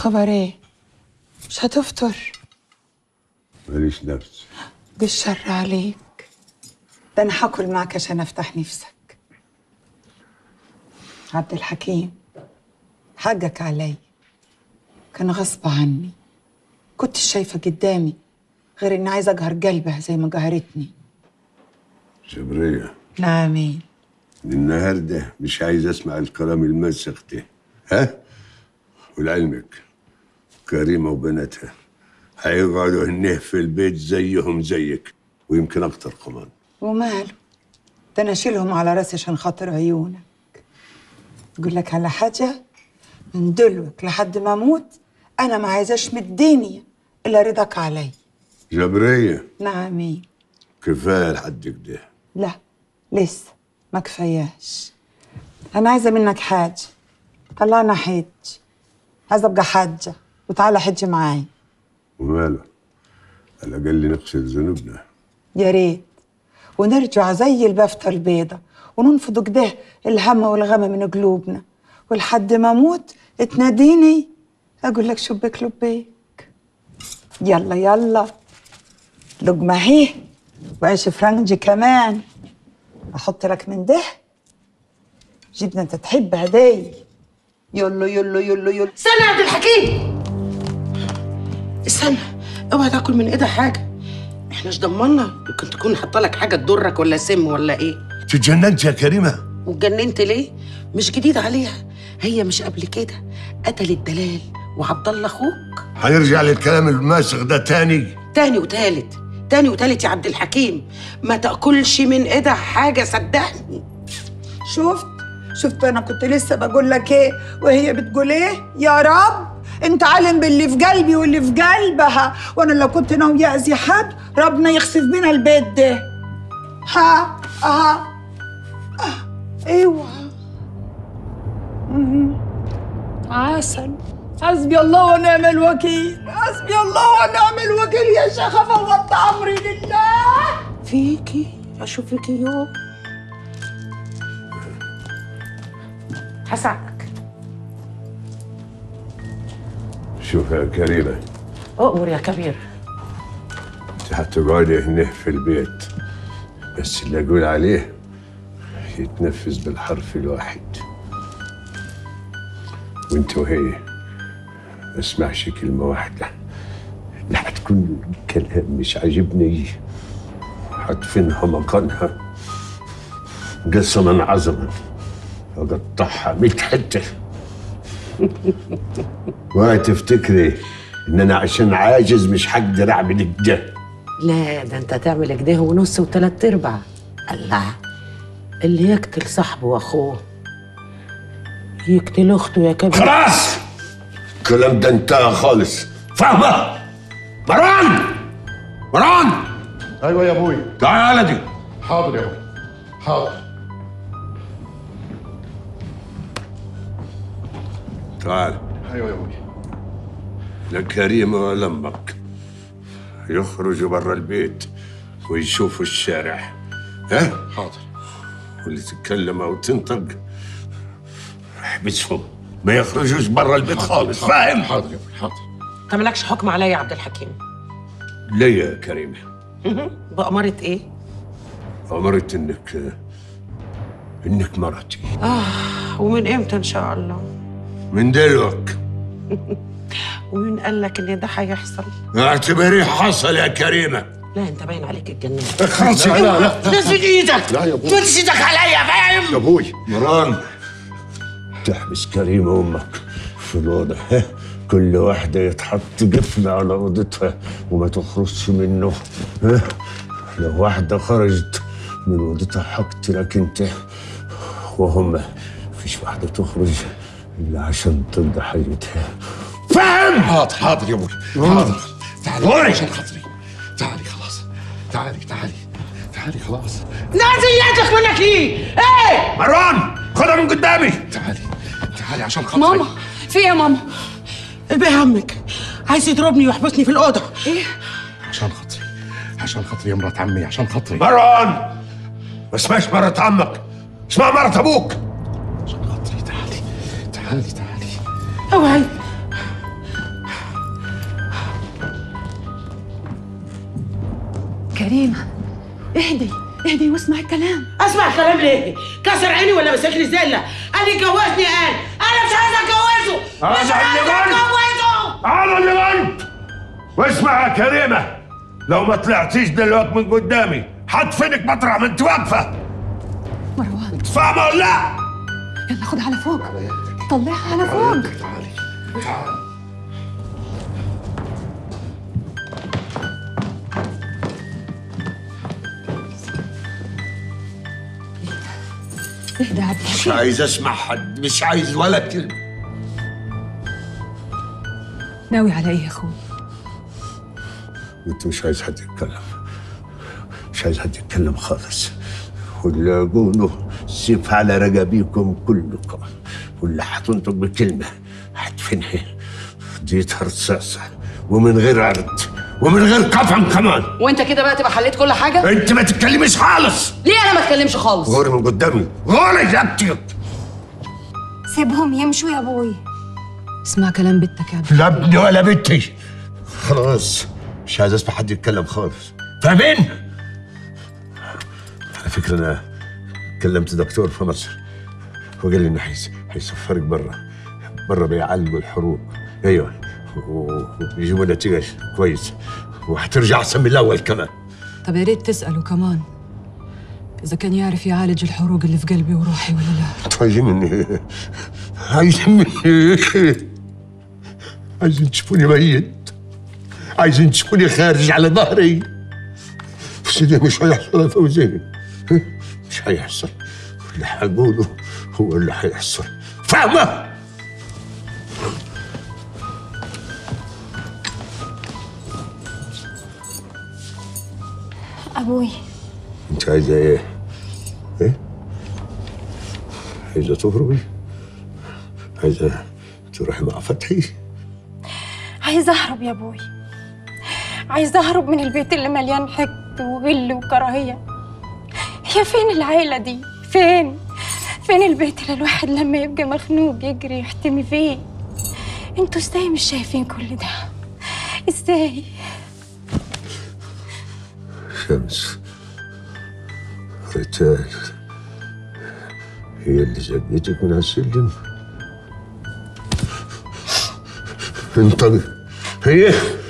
خبر ايه مش هتفطر ماليش نفس بالشر عليك ده انا هاكل معك عشان افتح نفسك عبد الحكيم حقك علي كان غصب عني كنت شايفة قدامي غير اني عايزة اقهر قلبها زي ما قهرتني جبرية نعمين من النهاردة مش عايز اسمع الكلام المسخ ده ها ولعلمك كريمة وبناتها هيقعدوا هنيه في البيت زيهم زيك ويمكن اكتر كمان وماله ده انا اشيلهم على راسي عشان خاطر عيونك اقول لك على حاجة من دلوك لحد ما اموت انا ما عايزاش من الدنيا الا رضاك علي جبرية نعمين كفاية لحد كده لا لسه ما كفاياش انا عايزه منك حاجه طلعنا حج عايزه ابقى حاجه وتعالى حج معاي وماله على الأقل نغسل ذنوبنا يا ريت ونرجع زي البفتة البيضة وننفض كده الهم والغم من قلوبنا ولحد ما اموت تناديني اقول لك شبك لبيك يلا يلا لقمة اهي وعيش فرنجي كمان احط لك من ده جبنة انت تحبها دي يلا يلا يلا يلا استنى يا عبد الحكيم استنى اوعى تاكل من ايدها حاجه احنا مش ضمنا يمكن تكون حاطه لك حاجه تضرك ولا سم ولا ايه تتجننت يا كريمة واتجننت ليه مش جديد عليها هي مش قبل كده قتلت دلال وعبد الله اخوك هنرجع للكلام الماسخ ده تاني تاني وتالت تاني وتالت يا عبد الحكيم ما تاكلش من ايدها حاجه صدقني شفت شفت انا كنت لسه بقول لك ايه وهي بتقول ايه يا رب انت عالم باللي في قلبي واللي في قلبها وانا لو كنت ناويه اذي حد ربنا يخسف بينا البيت ده ها ها آه. اوعى مهم. عسل حسبي الله ونعم الوكيل حسبي الله ونعم الوكيل يا شيخه فوضت امري لله فيكي اشوفك يوم هساعدك شوف يا كريمة اؤمر يا كبير انت هتقعدي هنا في البيت بس اللي اقول عليه يتنفذ بالحرف الواحد وانت وهي ما اسمعش كلمة واحدة لا هتكون كلام مش عاجبني هدفنها مكانها قسما عظما اقطعها ميت حتة ولا تفتكري ان انا عشان عاجز مش هقدر اعمل كده لا ده انت تعمل كده ونص وتلات ارباع الله اللي يقتل صاحبه واخوه يقتل اخته يا كبير خلاص الكلام ده انتهى خالص فاهمة؟ مروان مروان ايوه يا ابوي تعال يا ولدي حاضر يا ابوي حاضر تعال ايوه يا ابوي لا كريمة ولا امك يخرجوا برا البيت ويشوفوا الشارع ها حاضر واللي تتكلم او تنطق احبسهم ما يخرجوش برا البيت خالص فاهم حاضر يا ابوي حاضر انت مالكش حكم عليا يا عبد الحكيم ليه يا كريمة بأمارة ايه؟ أمرت إنك إنك مرتي آه ومن امتى ان شاء الله؟ من دلوقتي ومين قال لك ان ده هيحصل؟ اعتبريه حصل يا كريمة لا انت باين عليك اتجننت خلاص لا لا لا نزل ايدك لا يا ابوي تنزل ايدك عليا يا فاهم؟ ابوي مران تحبس كريمة أمك في الوضع ها؟ كل واحدة يتحط قفل على أوضتها وما تخرجش منه ها؟ لو واحدة خرجت من أوضتها هقتلك أنت وهم فيش واحدة تخرج إلا عشان تقضي حاجتها فاهم؟ حاضر حاضر يا ابوي حاضر تعالي وري. عشان خاطري تعالي خلاص تعالي تعالي تعالي خلاص نازل يدك منك ايه؟ ايه؟ مروان خدها من قدامي تعالي تعالي عشان خاطري ماما في ايه يا ماما ايه همك؟ عايز يضربني ويحبسني في الأوضة عشان خاطري عشان خاطري يا مرات عمي عشان خاطري مروان ما اسمهاش مرة عمك اسمها مرة أبوك عشان خاطري تعالي تعالي تعالي اوعي كريمة اهدي اهدي واسمعي الكلام اسمع كلام ليه كسر عيني ولا مسكني الزله قال لي جوزني قال انا مش عايزه اتجوزه مش أنا اللي عايزه قلت. اتجوزه انا اللي قلت واسمع يا كريمه لو ما طلعتيش دلوقتي من قدامي هدفنك مطرح ما انت واقفه مروان انت فاهمه ولا لا؟ يلا خدها على فوق طلعها على فوق تعالي تعالي اهدى عبد مش الحكيم عايز اسمع حد مش عايز ولا كلمه ناوي على ايه يا اخوي انت مش عايز حد يتكلم مش عايز حد يتكلم خالص واللي اقوله سيف على رقابيكم كلكم واللي هتنطق بكلمه هدفنها ديتها رصاصه ومن غير عرض ومن غير كفن كمان وانت كده بقى تبقى حليت كل حاجه انت ما تتكلميش خالص ليه انا ما اتكلمش خالص غوري من قدامي غوري جبتك سيبهم يمشوا يا ابوي اسمع كلام بنتك يا عبد لا ابني ولا بنتي خلاص مش عايز اسمع حد يتكلم خالص فاهمين؟ على فكرة أنا كلمت دكتور في مصر وقال لي إنه حيس- حيسفرك برا برا بيعالجوا الحروق أيوه و- ويجيبوا نتيجة كويس وهترجع أحسن من الأول كمان طب يا ريت تسأله كمان إذا كان يعرف يعالج الحروق اللي في قلبي وروحي ولا لا عايزين مني عايزين مني عايزين تشوفوني ميت عايزين تشوفوني خارج على ظهري بس ده مش هيحصل يا فوزي مش هيحصل اللي هقوله هو اللي هيحصل فاهمة؟ ابوي انت عايزة ايه؟ ايه؟ عايزة تهربي؟ عايزة تروحي مع فتحي؟ عايزه اهرب يا ابوي عايزه اهرب من البيت اللي مليان حقد وغل وكراهيه هي فين العيله دي فين فين البيت اللي الواحد لما يبقى مخنوق يجري يحتمي فيه انتوا ازاي مش شايفين كل ده ازاي شمس ريتال هي اللي زقتك من هالسلم انطلق هي